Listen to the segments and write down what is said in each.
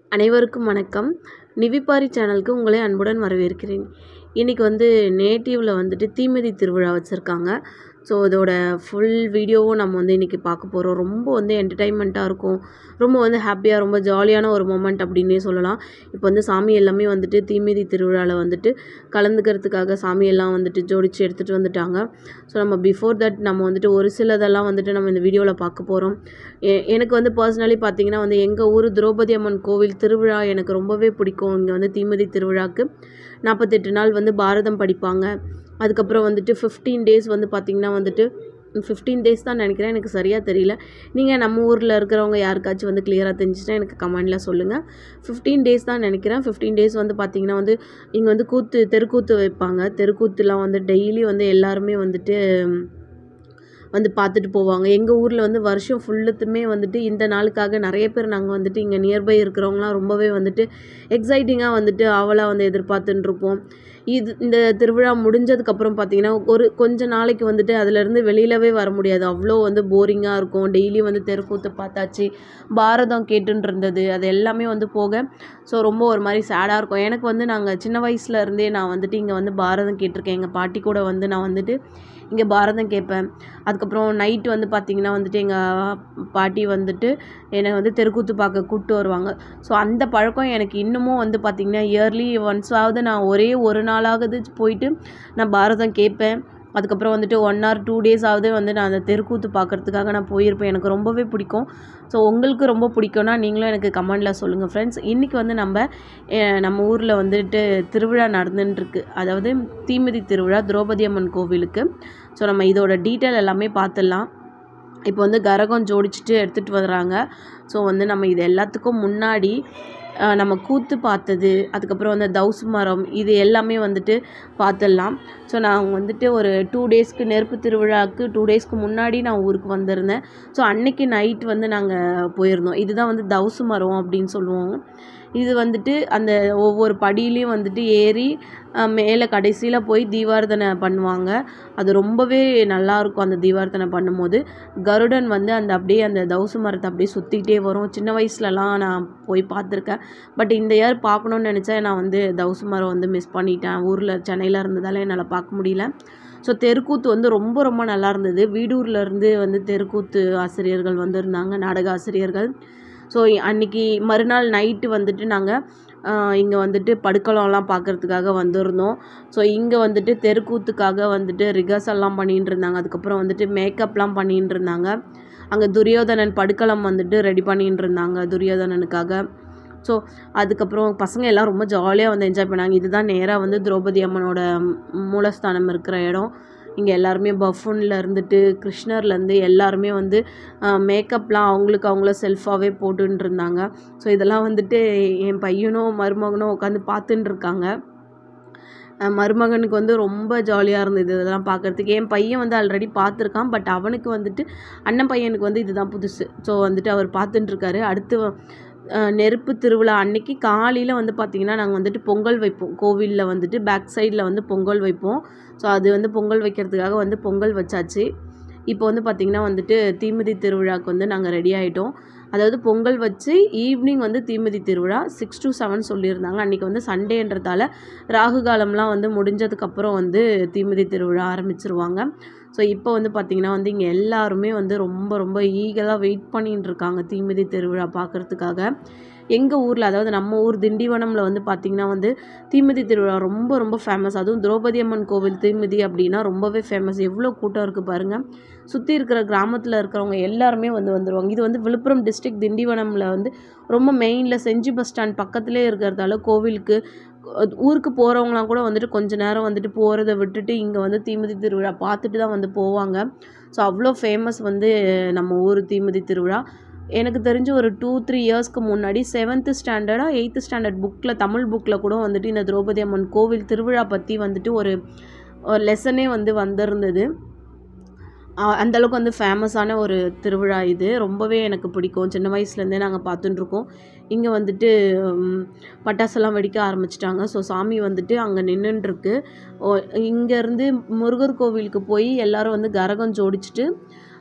அனைவருக்கும் வணக்கம் நிவிப்பாரி சேனலுக்கு உங்களை அன்புடன் வரவேற்கிறேன் இன்றைக்கி வந்து நேட்டிவில் வந்துட்டு தீமிதி திருவிழா வச்சுருக்காங்க ஸோ இதோட ஃபுல் வீடியோவும் நம்ம வந்து இன்றைக்கி பார்க்க போகிறோம் ரொம்ப வந்து என்டர்டைன்மெண்ட்டாக இருக்கும் ரொம்ப வந்து ஹாப்பியாக ரொம்ப ஜாலியான ஒரு மொமெண்ட் அப்படின்னே சொல்லலாம் இப்போ வந்து சாமி எல்லாமே வந்துட்டு தீமிதி திருவிழாவில் வந்துட்டு கலந்துக்கிறதுக்காக சாமி எல்லாம் வந்துட்டு ஜோடிச்சு எடுத்துகிட்டு வந்துட்டாங்க ஸோ நம்ம பிஃபோர் தட் நம்ம வந்துட்டு ஒரு சிலதெல்லாம் வந்துட்டு நம்ம இந்த வீடியோவில் பார்க்க போகிறோம் எனக்கு வந்து பர்சனலி பார்த்தீங்கன்னா வந்து எங்கள் ஊர் திரௌபதி அம்மன் கோவில் திருவிழா எனக்கு ரொம்பவே பிடிக்கும் இங்கே வந்து தீமிதி திருவிழாக்கு நாற்பத்தெட்டு நாள் வந்து பாரதம் படிப்பாங்க அதுக்கப்புறம் வந்துட்டு ஃபிஃப்டீன் டேஸ் வந்து பார்த்திங்கன்னா வந்துட்டு ஃபிஃப்டீன் டேஸ் தான் நினைக்கிறேன் எனக்கு சரியாக தெரியல நீங்கள் நம்ம ஊரில் இருக்கிறவங்க யாருக்காச்சும் வந்து கிளியராக தெரிஞ்சுச்சுன்னா எனக்கு கமெண்டில் சொல்லுங்கள் ஃபிஃப்டீன் டேஸ் தான் நினைக்கிறேன் ஃபிஃப்டீன் டேஸ் வந்து பார்த்திங்கன்னா வந்து இங்கே வந்து கூத்து தெருக்கூத்து வைப்பாங்க தெருக்கூத்துலாம் வந்து டெய்லி வந்து எல்லாருமே வந்துட்டு வந்து பார்த்துட்டு போவாங்க எங்கள் ஊரில் வந்து வருஷம் ஃபுல்லுத்துமே வந்துட்டு இந்த நாளுக்காக நிறைய பேர் நாங்கள் வந்துட்டு இங்கே நியர்பை இருக்கிறவங்களாம் ரொம்பவே வந்துட்டு எக்ஸைட்டிங்காக வந்துட்டு ஆவலாக வந்து எதிர்பார்த்துட்டு இருப்போம் இது இந்த திருவிழா முடிஞ்சதுக்கப்புறம் பார்த்தீங்கன்னா ஒரு கொஞ்ச நாளைக்கு வந்துட்டு அதுலேருந்து வெளியிலவே வர முடியாது அவ்வளோ வந்து போரிங்காக இருக்கும் டெய்லி வந்து தெருக்கூத்து பார்த்தாச்சு பாரதம் கேட்டுன்னு இருந்தது அது எல்லாமே வந்து போக ஸோ ரொம்ப ஒரு மாதிரி சேடாக இருக்கும் எனக்கு வந்து நாங்கள் சின்ன வயசுல இருந்தே நான் வந்துட்டு இங்கே வந்து பாரதம் கேட்டிருக்கேன் எங்கள் பாட்டி கூட வந்து நான் வந்துட்டு இங்கே பாரதம் கேட்பேன் அதுக்கப்புறம் நைட்டு வந்து பார்த்திங்கன்னா வந்துட்டு எங்கள் பாட்டி வந்துட்டு என்னை வந்து தெருக்கூத்து பார்க்க கூப்பிட்டு வருவாங்க ஸோ அந்த பழக்கம் எனக்கு இன்னமும் வந்து பார்த்திங்கன்னா இயர்லி ஒன்ஸாவது நான் ஒரே ஒரு நாளாகுது போயிட்டு நான் பாரதம் கேட்பேன் அதுக்கப்புறம் வந்துட்டு ஒன் ஆர் டூ டேஸ் ஆகுது வந்து நான் அந்த தெருக்கூத்து பார்க்குறதுக்காக நான் போயிருப்பேன் எனக்கு ரொம்பவே பிடிக்கும் ஸோ உங்களுக்கு ரொம்ப பிடிக்கும்னா நீங்களும் எனக்கு கமெண்டில் சொல்லுங்கள் ஃப்ரெண்ட்ஸ் இன்றைக்கி வந்து நம்ம நம்ம ஊரில் வந்துட்டு திருவிழா நடந்துட்டுருக்கு அதாவது தீமிதி திருவிழா திரௌபதி அம்மன் கோவிலுக்கு ஸோ நம்ம இதோட டீட்டெயில் எல்லாமே பார்த்துடலாம் இப்போ வந்து கரகம் ஜோடிச்சுட்டு எடுத்துகிட்டு வர்றாங்க ஸோ வந்து நம்ம இது எல்லாத்துக்கும் முன்னாடி நம்ம கூத்து பார்த்தது அதுக்கப்புறம் வந்து தவுசு மரம் இது எல்லாமே வந்துட்டு பார்த்துடலாம் ஸோ நான் வந்துட்டு ஒரு டூ டேஸ்க்கு நெருப்பு திருவிழாவுக்கு டூ டேஸ்க்கு முன்னாடி நான் ஊருக்கு வந்திருந்தேன் ஸோ அன்னைக்கு நைட் வந்து நாங்கள் போயிருந்தோம் இதுதான் வந்து தவுசு மரம் அப்படின்னு சொல்லுவோம் இது வந்துட்டு அந்த ஒவ்வொரு படியிலையும் வந்துட்டு ஏறி மேலே கடைசியில் போய் தீபாரதனை பண்ணுவாங்க அது ரொம்பவே நல்லாயிருக்கும் அந்த தீபாரதனை பண்ணும்போது கருடன் வந்து அந்த அப்படியே அந்த தவுசு மரத்தை அப்படியே சுற்றிக்கிட்டே வரும் சின்ன வயசுலலாம் நான் போய் பார்த்துருக்கேன் பட் இந்த இயர் பார்க்கணுன்னு நினச்சா நான் வந்து தவுசு மரம் வந்து மிஸ் பண்ணிட்டேன் ஊரில் சென்னையில் இருந்ததால் என்னால் பார்க்க முடியல ஸோ தெருக்கூத்து வந்து ரொம்ப ரொம்ப நல்லா இருந்தது வீடூர்லேருந்து வந்து தெருக்கூத்து ஆசிரியர்கள் வந்திருந்தாங்க நாடக ஆசிரியர்கள் ஸோ அன்றைக்கி மறுநாள் நைட்டு வந்துட்டு நாங்கள் இங்கே வந்துட்டு படுக்கலம்லாம் பார்க்குறதுக்காக வந்திருந்தோம் ஸோ இங்கே வந்துட்டு தெருக்கூத்துக்காக வந்துட்டு ரிகர்சல்லாம் பண்ணிகிட்டு இருந்தாங்க அதுக்கப்புறம் வந்துட்டு மேக்கப்லாம் பண்ணிகிட்டு இருந்தாங்க அங்கே துரியோதனன் படுக்கலம் வந்துட்டு ரெடி பண்ணிகிட்டு இருந்தாங்க துரியோதனனுக்காக ஸோ அதுக்கப்புறம் பசங்க எல்லாம் ரொம்ப ஜாலியாக வந்து என்ஜாய் பண்ணாங்க இதுதான் நேராக வந்து திரௌபதி அம்மனோட மூலஸ்தானம் இருக்கிற இடம் இங்கே எல்லாருமே பஃபூனில் இருந்துட்டு கிருஷ்ணர்லேருந்து எல்லாருமே வந்து மேக்கப்லாம் அவங்களுக்கு அவங்கள செல்ஃபாகவே போட்டுன்னு இருந்தாங்க ஸோ இதெல்லாம் வந்துட்டு என் பையனும் மருமகனும் உட்காந்து பார்த்துட்டு இருக்காங்க மருமகனுக்கு வந்து ரொம்ப ஜாலியாக இருந்தது இதெல்லாம் பார்க்குறதுக்கு என் பையன் வந்து ஆல்ரெடி பார்த்துருக்கான் பட் அவனுக்கு வந்துட்டு அண்ணன் பையனுக்கு வந்து இதுதான் புதுசு ஸோ வந்துட்டு அவர் பார்த்துட்டுருக்காரு அடுத்து நெருப்பு திருவிழா அன்னைக்கு காலையில் வந்து பார்த்திங்கன்னா நாங்கள் வந்துட்டு பொங்கல் வைப்போம் கோவிலில் வந்துட்டு பேக் சைடில் வந்து பொங்கல் வைப்போம் ஸோ அது வந்து பொங்கல் வைக்கிறதுக்காக வந்து பொங்கல் வச்சாச்சு இப்போ வந்து பார்த்திங்கன்னா வந்துட்டு தீமிதி திருவிழாவுக்கு வந்து நாங்கள் ரெடி ஆகிட்டோம் அதாவது பொங்கல் வச்சு ஈவினிங் வந்து தீமிதி திருவிழா சிக்ஸ் டு செவன் சொல்லியிருந்தாங்க அன்றைக்கி வந்து சண்டேன்றதால ராகு காலம்லாம் வந்து முடிஞ்சதுக்கப்புறம் வந்து தீமிதி திருவிழா ஆரம்பிச்சிருவாங்க ஸோ இப்போ வந்து பார்த்திங்கன்னா வந்து இங்கே எல்லாருமே வந்து ரொம்ப ரொம்ப ஈகலாக வெயிட் பண்ணிகிட்டு இருக்காங்க தீமிதி திருவிழா பார்க்குறதுக்காக எங்கள் ஊரில் அதாவது நம்ம ஊர் திண்டிவனமில் வந்து பார்த்திங்கன்னா வந்து தீமிதி திருவிழா ரொம்ப ரொம்ப ஃபேமஸ் அதுவும் திரௌபதி அம்மன் கோவில் தீமிதி அப்படின்னா ரொம்பவே ஃபேமஸ் எவ்வளோ கூட்டம் இருக்குது பாருங்கள் சுற்றி இருக்கிற கிராமத்தில் இருக்கிறவங்க எல்லாருமே வந்து வந்துடுவாங்க இது வந்து விழுப்புரம் டிஸ்ட்ரிக்ட் திண்டிவனமில் வந்து ரொம்ப மெயினில் செஞ்சி பஸ் ஸ்டாண்ட் பக்கத்துலேயே இருக்கிறதால கோவிலுக்கு ஊருக்கு போகிறவங்களாம் கூட வந்துட்டு கொஞ்ச நேரம் வந்துட்டு போகிறத விட்டுட்டு இங்கே வந்து தீமிதி திருவிழா பார்த்துட்டு தான் வந்து போவாங்க ஸோ அவ்வளோ ஃபேமஸ் வந்து நம்ம ஊர் தீமிதி திருவிழா எனக்கு தெரிஞ்சு ஒரு டூ த்ரீ இயர்ஸ்க்கு முன்னாடி செவன்த்து ஸ்டாண்டர்டாக எயித்து ஸ்டாண்டர்ட் புக்கில் தமிழ் புக்கில் கூட வந்துட்டு இந்த திரௌபதி அம்மன் கோவில் திருவிழா பற்றி வந்துட்டு ஒரு ஒரு லெசனே வந்து வந்திருந்தது அந்தளவுக்கு வந்து ஃபேமஸான ஒரு திருவிழா இது ரொம்பவே எனக்கு பிடிக்கும் சின்ன வயசுலேருந்தே நாங்கள் பார்த்துட்டுருக்கோம் இங்கே வந்துட்டு பட்டாசெல்லாம் வெடிக்க ஆரம்பிச்சிட்டாங்க ஸோ சாமி வந்துட்டு அங்கே நின்றுட்டுருக்கு இங்கேருந்து முருகர் கோவிலுக்கு போய் எல்லோரும் வந்து கரகம் ஜோடிச்சுட்டு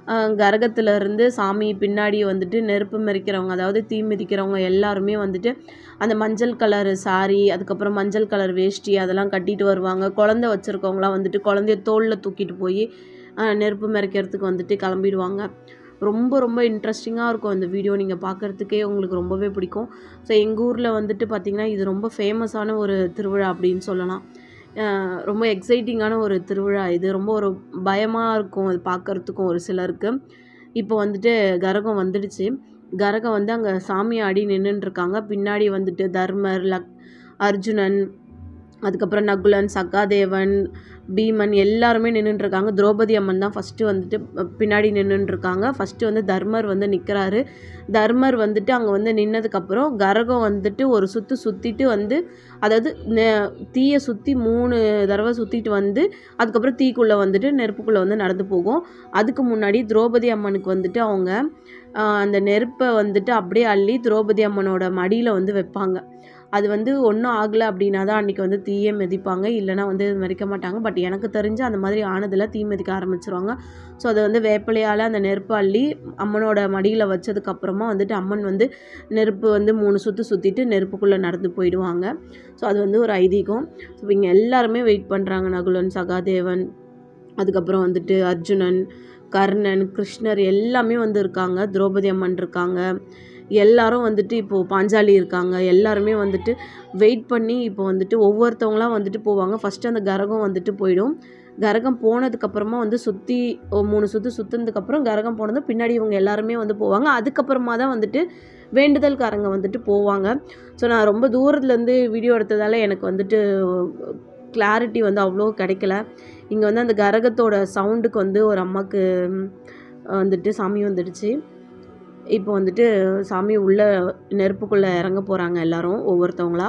கரகத்துலேருந்து சாமி பின்னாடி வந்துட்டு நெருப்பு மிதிக்கிறவங்க அதாவது தீ மிதிக்கிறவங்க எல்லாருமே வந்துட்டு அந்த மஞ்சள் கலர் சாரி அதுக்கப்புறம் மஞ்சள் கலர் வேஷ்டி அதெல்லாம் கட்டிட்டு வருவாங்க குழந்தை வச்சுருக்கவங்களாம் வந்துட்டு குழந்தைய தோளில் தூக்கிட்டு போய் நெருப்பு மிதிக்கிறதுக்கு வந்துட்டு கிளம்பிடுவாங்க ரொம்ப ரொம்ப இன்ட்ரெஸ்டிங்காக இருக்கும் இந்த வீடியோ நீங்கள் பார்க்குறதுக்கே உங்களுக்கு ரொம்பவே பிடிக்கும் ஸோ எங்கள் ஊரில் வந்துட்டு பார்த்திங்கன்னா இது ரொம்ப ஃபேமஸான ஒரு திருவிழா அப்படின்னு சொல்லலாம் அஹ் ரொம்ப எக்ஸைட்டிங்கான ஒரு திருவிழா இது ரொம்ப ஒரு பயமாக இருக்கும் அது பார்க்குறதுக்கும் ஒரு சிலருக்கு இப்போ வந்துட்டு கரகம் வந்துடுச்சு கரகம் வந்து அங்கே சாமி ஆடி நின்றுட்டு இருக்காங்க பின்னாடி வந்துட்டு தர்மர் லக் அர்ஜுனன் அதுக்கப்புறம் நகுலன் சகாதேவன் பீமன் எல்லாருமே நின்றுட்டு இருக்காங்க திரௌபதி அம்மன் தான் ஃபஸ்ட்டு வந்துட்டு பின்னாடி நின்றுட்டு இருக்காங்க ஃபஸ்ட்டு வந்து தர்மர் வந்து நிற்கிறாரு தர்மர் வந்துட்டு அங்கே வந்து நின்னதுக்கப்புறம் கரகம் வந்துட்டு ஒரு சுற்று சுற்றிட்டு வந்து அதாவது நெ- தீயை சுற்றி மூணு தடவை சுற்றிட்டு வந்து அதுக்கப்புறம் தீக்குள்ளே வந்துட்டு நெருப்புக்குள்ளே வந்து நடந்து போகும் அதுக்கு முன்னாடி திரௌபதி அம்மனுக்கு வந்துட்டு அவங்க ஆஹ், அந்த நெருப்பை வந்துட்டு அப்படியே அள்ளி திரௌபதி அம்மனோட மடியில் வந்து வைப்பாங்க அது வந்து ஒன்றும் ஆகலை அப்படின்னா தான் அன்றைக்கி வந்து தீயே மிதிப்பாங்க இல்லைன்னா வந்து மிதிக்க மாட்டாங்க பட் எனக்கு தெரிஞ்சு அந்த மாதிரி ஆனதில் தீ மிதிக்க ஆரம்பிச்சிருவாங்க ஸோ அதை வந்து வேப்பிலையால் அந்த நெருப்பு அள்ளி அம்மனோட மடியில் வச்சதுக்கப்புறமா வந்துட்டு அம்மன் வந்து நெருப்பு வந்து மூணு சுற்று சுற்றிட்டு நெருப்புக்குள்ளே நடந்து போயிடுவாங்க ஸோ அது வந்து ஒரு ஐதீகம் ஸோ இங்கே எல்லாருமே வெயிட் பண்ணுறாங்க நகுலன் சகாதேவன் அதுக்கப்புறம் வந்துட்டு அர்ஜுனன் கர்ணன் கிருஷ்ணர் எல்லாமே வந்து இருக்காங்க திரௌபதி அம்மன் இருக்காங்க எல்லாரும் வந்துட்டு இப்போது பாஞ்சாலி இருக்காங்க எல்லாருமே வந்துட்டு வெயிட் பண்ணி இப்போ வந்துட்டு ஒவ்வொருத்தவங்களாம் வந்துட்டு போவாங்க ஃபஸ்ட்டு அந்த கரகம் வந்துட்டு போயிடும் கரகம் போனதுக்கப்புறமா வந்து சுற்றி மூணு சுற்று சுற்றுனதுக்கப்புறம் கரகம் போனதும் பின்னாடி இவங்க எல்லாருமே வந்து போவாங்க அதுக்கப்புறமா தான் வந்துட்டு வேண்டுதல்காரங்க வந்துட்டு போவாங்க ஸோ நான் ரொம்ப தூரத்துலேருந்து வீடியோ எடுத்ததால் எனக்கு வந்துட்டு கிளாரிட்டி வந்து அவ்வளோ கிடைக்கல இங்கே வந்து அந்த கரகத்தோட சவுண்டுக்கு வந்து ஒரு அம்மாவுக்கு ம், வந்துட்டு சாமி வந்துடுச்சு இப்போ வந்துட்டு சாமி உள்ள நெருப்புக்குள்ளே இறங்க போகிறாங்க எல்லாரும் ஒவ்வொருத்தவங்களா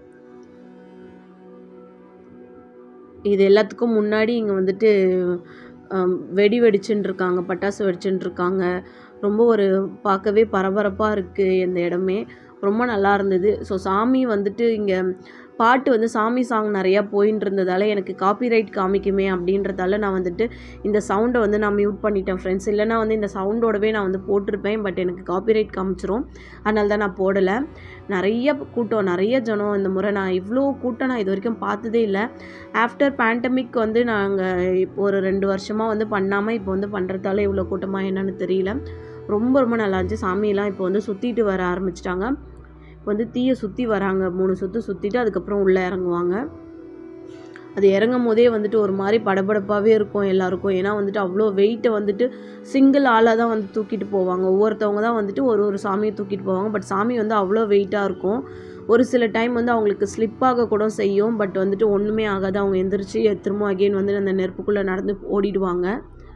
இது எல்லாத்துக்கும் முன்னாடி இங்கே வந்துட்டு ஆம், வெடி வெடிச்சுன்னு இருக்காங்க பட்டாசு வெடிச்சுன்னு இருக்காங்க ரொம்ப ஒரு பார்க்கவே பரபரப்பாக இருக்குது இந்த இடமே ரொம்ப நல்லா இருந்தது ஸோ சாமி வந்துட்டு இங்கே பாட்டு வந்து சாமி சாங் நிறையா போயின்னு இருந்ததால் எனக்கு காப்பிரைட் காமிக்குமே அப்படின்றதால நான் வந்துட்டு இந்த சவுண்டை வந்து நான் மியூட் பண்ணிட்டேன் ஃப்ரெண்ட்ஸ் இல்லைனா வந்து இந்த சவுண்டோடவே நான் வந்து போட்டிருப்பேன் பட் எனக்கு காப்பிரைட் காமிச்சிரும் அதனால தான் நான் போடலை நிறைய கூட்டம் நிறைய ஜனம் இந்த முறை நான் இவ்வளோ கூட்டம் நான் இது வரைக்கும் பார்த்ததே இல்லை ஆஃப்டர் பேண்டமிக் வந்து நாங்கள் இப்போ ஒரு ரெண்டு வருஷமாக வந்து பண்ணாமல் இப்போ வந்து பண்ணுறதால இவ்வளோ கூட்டமாக என்னன்னு தெரியல ரொம்ப ரொம்ப நல்லா இருந்துச்சு சாமியெல்லாம் இப்போ வந்து சுற்றிட்டு வர ஆரம்பிச்சிட்டாங்க இப்போ வந்து தீயை சுற்றி வராங்க மூணு சுற்று சுற்றிட்டு அதுக்கப்புறம் உள்ளே இறங்குவாங்க அது இறங்கும் போதே வந்துட்டு ஒரு மாதிரி படபடப்பாகவே இருக்கும் எல்லாருக்கும் ஏன்னா வந்துட்டு அவ்வளோ வெயிட்டை வந்துட்டு சிங்கிள் ஆளாக தான் வந்து தூக்கிட்டு போவாங்க ஒவ்வொருத்தவங்க தான் வந்துட்டு ஒரு ஒரு சாமியை தூக்கிட்டு போவாங்க பட் சாமி வந்து அவ்வளோ வெயிட்டாக இருக்கும் ஒரு சில டைம் வந்து அவங்களுக்கு ஸ்லிப் ஆக கூட செய்யும் பட் வந்துட்டு ஒன்றுமே ஆகாது அவங்க எந்திரிச்சு திரும்ப அகெயின் வந்து அந்த நெருப்புக்குள்ளே நடந்து ஓடிடுவாங்க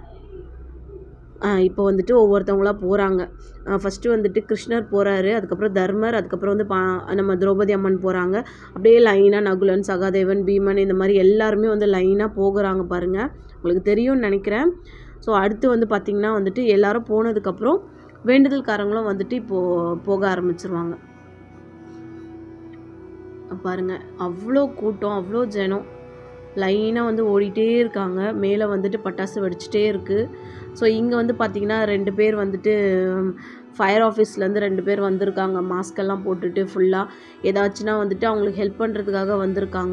இப்போ வந்துட்டு ஒவ்வொருத்தவங்களா போகிறாங்க ஃபஸ்ட்டு வந்துட்டு கிருஷ்ணர் போகிறாரு அதுக்கப்புறம் தர்மர் அதுக்கப்புறம் வந்து பா நம்ம திரௌபதி அம்மன் போகிறாங்க அப்படியே லைனாக நகுலன் சகாதேவன் பீமன் இந்த மாதிரி எல்லாருமே வந்து லைனாக போகிறாங்க பாருங்கள் உங்களுக்கு தெரியும்னு நினைக்கிறேன் ஸோ அடுத்து வந்து பார்த்திங்கன்னா வந்துட்டு எல்லாரும் போனதுக்கப்புறம் வேண்டுதல்காரங்களும் வந்துட்டு இப்போது போக ஆரம்பிச்சிருவாங்க பாருங்க அவ்வளோ கூட்டம் அவ்வளோ ஜனம் லைனாக வந்து ஓடிட்டே இருக்காங்க மேலே வந்துட்டு பட்டாசு வெடிச்சிட்டே இருக்குது ஸோ இங்கே வந்து பார்த்திங்கன்னா ரெண்டு பேர் வந்துட்டு ஃபயர் ஆஃபீஸ்லேருந்து ரெண்டு பேர் வந்திருக்காங்க மாஸ்க் எல்லாம் போட்டுட்டு ஃபுல்லாக ஏதாச்சுன்னா வந்துட்டு அவங்களுக்கு ஹெல்ப் பண்ணுறதுக்காக வந்திருக்காங்க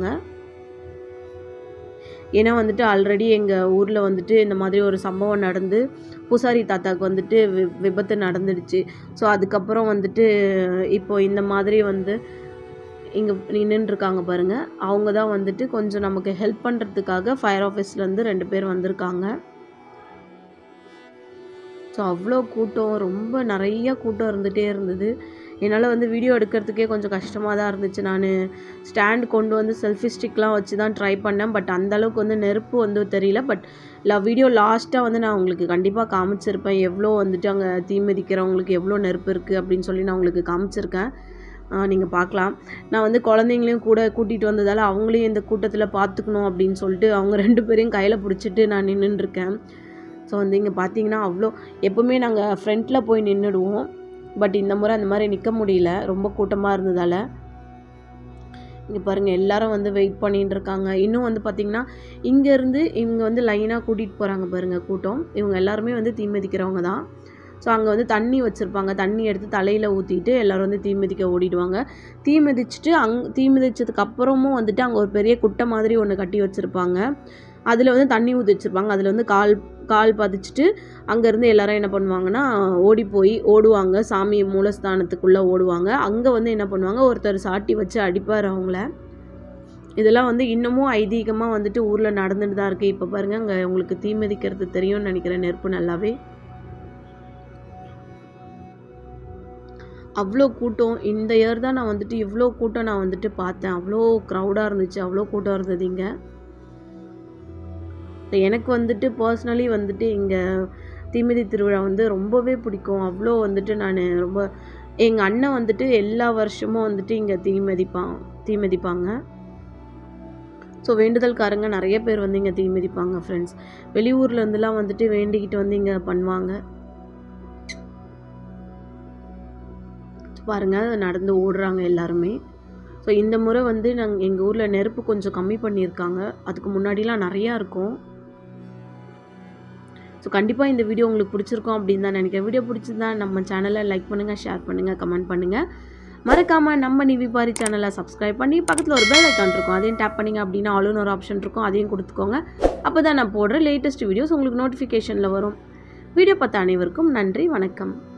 ஏன்னா வந்துட்டு ஆல்ரெடி எங்கள் ஊரில் வந்துட்டு இந்த மாதிரி ஒரு சம்பவம் நடந்து பூசாரி தாத்தாக்கு வந்துட்டு வி விபத்து நடந்துடுச்சு ஸோ அதுக்கப்புறம் வந்துட்டு இப்போ இந்த மாதிரி வந்து இங்கே நின்றுருக்காங்க பாருங்கள் அவங்க தான் வந்துட்டு கொஞ்சம் நமக்கு ஹெல்ப் பண்ணுறதுக்காக ஃபயர் ஆஃபீஸ்லேருந்து ரெண்டு பேர் வந்திருக்காங்க ஸோ அவ்வளோ கூட்டம் ரொம்ப நிறைய கூட்டம் இருந்துகிட்டே இருந்தது என்னால் வந்து வீடியோ எடுக்கிறதுக்கே கொஞ்சம் கஷ்டமாக தான் இருந்துச்சு நான் ஸ்டாண்ட் கொண்டு வந்து செல்ஃபி ஸ்டிக்லாம் வச்சு தான் ட்ரை பண்ணேன் பட் அந்தளவுக்கு வந்து நெருப்பு வந்து தெரியல பட் ல வீடியோ லாஸ்ட்டாக வந்து நான் உங்களுக்கு கண்டிப்பாக காமிச்சிருப்பேன் எவ்வளோ வந்துட்டு அங்கே தீ மிதிக்கிறவங்களுக்கு எவ்வளோ நெருப்பு இருக்குது அப்படின்னு சொல்லி நான் உங்களுக்கு காமிச்சிருக்கேன் நீங்கள் பார்க்கலாம் நான் வந்து குழந்தைங்களையும் கூட கூட்டிகிட்டு வந்ததால் அவங்களையும் இந்த கூட்டத்தில் பார்த்துக்கணும் அப்படின்னு சொல்லிட்டு அவங்க ரெண்டு பேரையும் கையில் பிடிச்சிட்டு நான் நின்றுட்டுருக்கேன் ஸோ வந்து இங்கே பார்த்தீங்கன்னா அவ்வளோ எப்போவுமே நாங்கள் ஃப்ரண்ட்டில் போய் நின்றுடுவோம் பட் இந்த முறை அந்த மாதிரி நிற்க முடியல ரொம்ப கூட்டமாக இருந்ததால் இங்கே பாருங்கள் எல்லாரும் வந்து வெயிட் பண்ணிட்டு இருக்காங்க இன்னும் வந்து பார்த்திங்கன்னா இங்கேருந்து இவங்க வந்து லைனாக கூட்டிகிட்டு போகிறாங்க பாருங்கள் கூட்டம் இவங்க எல்லாருமே வந்து தீ மிதிக்கிறவங்க தான் ஸோ அங்கே வந்து தண்ணி வச்சுருப்பாங்க தண்ணி எடுத்து தலையில் ஊற்றிட்டு எல்லோரும் வந்து தீ மிதிக்க ஓடிடுவாங்க தீ மிதிச்சுட்டு அங் தீ மிதிச்சதுக்கு அப்புறமும் வந்துட்டு அங்கே ஒரு பெரிய குட்டை மாதிரி ஒன்று கட்டி வச்சுருப்பாங்க அதில் வந்து தண்ணி ஊற்றி வச்சுருப்பாங்க அதில் வந்து கால் கால் பதிச்சுட்டு அங்கேருந்து எல்லாரும் என்ன பண்ணுவாங்கன்னா ஓடி போய் ஓடுவாங்க சாமி மூலஸ்தானத்துக்குள்ளே ஓடுவாங்க அங்கே வந்து என்ன பண்ணுவாங்க ஒருத்தர் சாட்டி வச்சு அடிப்பார் அவங்கள இதெல்லாம் வந்து இன்னமும் ஐதீகமாக வந்துட்டு ஊரில் நடந்துட்டு தான் இருக்குது இப்போ பாருங்கள் அங்கே உங்களுக்கு தீ மிதிக்கிறது தெரியும்னு நினைக்கிறேன் நெருப்பு நல்லாவே அவ்வளோ கூட்டம் இந்த இயர் தான் நான் வந்துட்டு இவ்வளோ கூட்டம் நான் வந்துட்டு பார்த்தேன் அவ்வளோ க்ரௌடாக இருந்துச்சு அவ்வளோ கூட்டம் இருந்தது இங்கே எனக்கு வந்துட்டு பர்சனலி வந்துட்டு இங்கே தீமிதி திருவிழா வந்து ரொம்பவே பிடிக்கும் அவ்வளோ வந்துட்டு நான் ரொம்ப எங்கள் அண்ணன் வந்துட்டு எல்லா வருஷமும் வந்துட்டு இங்கே தீ மிதிப்பான் தீ மிதிப்பாங்க ஸோ வேண்டுதல்காரங்க நிறைய பேர் வந்து இங்கே தீ மிதிப்பாங்க ஃப்ரெண்ட்ஸ் வெளியூர்லேருந்துலாம் வந்துட்டு வேண்டிக்கிட்டு வந்து இங்கே பண்ணுவாங்க பாருங்கள் நடந்து ஓடுறாங்க எல்லாருமே ஸோ இந்த முறை வந்து நாங்கள் எங்கள் ஊரில் நெருப்பு கொஞ்சம் கம்மி பண்ணியிருக்காங்க அதுக்கு முன்னாடிலாம் நிறையா இருக்கும் ஸோ கண்டிப்பாக இந்த வீடியோ உங்களுக்கு பிடிச்சிருக்கும் அப்படின்னு தான் நினைக்கிறேன் வீடியோ பிடிச்சிருந்தா நம்ம சேனலை லைக் பண்ணுங்கள் ஷேர் பண்ணுங்கள் கமெண்ட் பண்ணுங்கள் மறக்காமல் நம்ம நிவிபாரி சேனலை சப்ஸ்கிரைப் பண்ணி பக்கத்தில் ஒரு பெல் ஐக்கான் இருக்கும் அதையும் டேப் பண்ணிங்க அப்படின்னா ஆளுன்னு ஒரு ஆப்ஷன் இருக்கும் அதையும் கொடுத்துக்கோங்க அப்போ தான் நான் போடுற லேட்டஸ்ட் வீடியோஸ் உங்களுக்கு நோட்டிஃபிகேஷனில் வரும் வீடியோ பார்த்த அனைவருக்கும் நன்றி வணக்கம்